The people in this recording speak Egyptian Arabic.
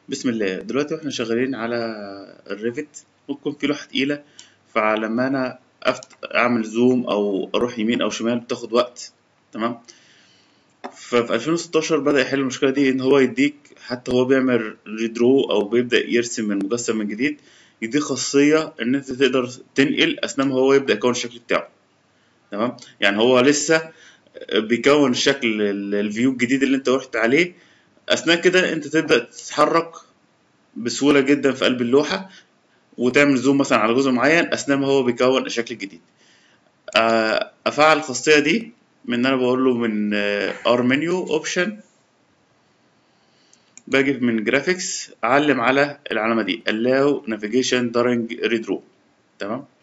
بسم الله دلوقتي واحنا شغالين على الريفت ممكن في لوحة تقيلة فلما انا أفت... اعمل زوم او اروح يمين او شمال بتاخد وقت تمام ففي 2016 بدأ يحل المشكلة دي ان هو يديك حتى هو بيعمل ريدرو او بيبدأ يرسم المجسم من جديد يديك خاصية ان انت تقدر تنقل اثناء ما هو يبدأ يكون الشكل بتاعه تمام يعني هو لسه بيكون الشكل ال- الفيو الجديد اللي انت رحت عليه اثناء كده انت تبدأ تتحرك بسهولة جدا في قلب اللوحة وتعمل زوم مثلا على جزء معين اثناء ما هو بيكون الشكل الجديد آه، افعل الخاصيه دي من ان انا بقول له من ار منيو اوبشن باجي من جرافيكس اعلم على العلامه دي allow navigation during redraw تمام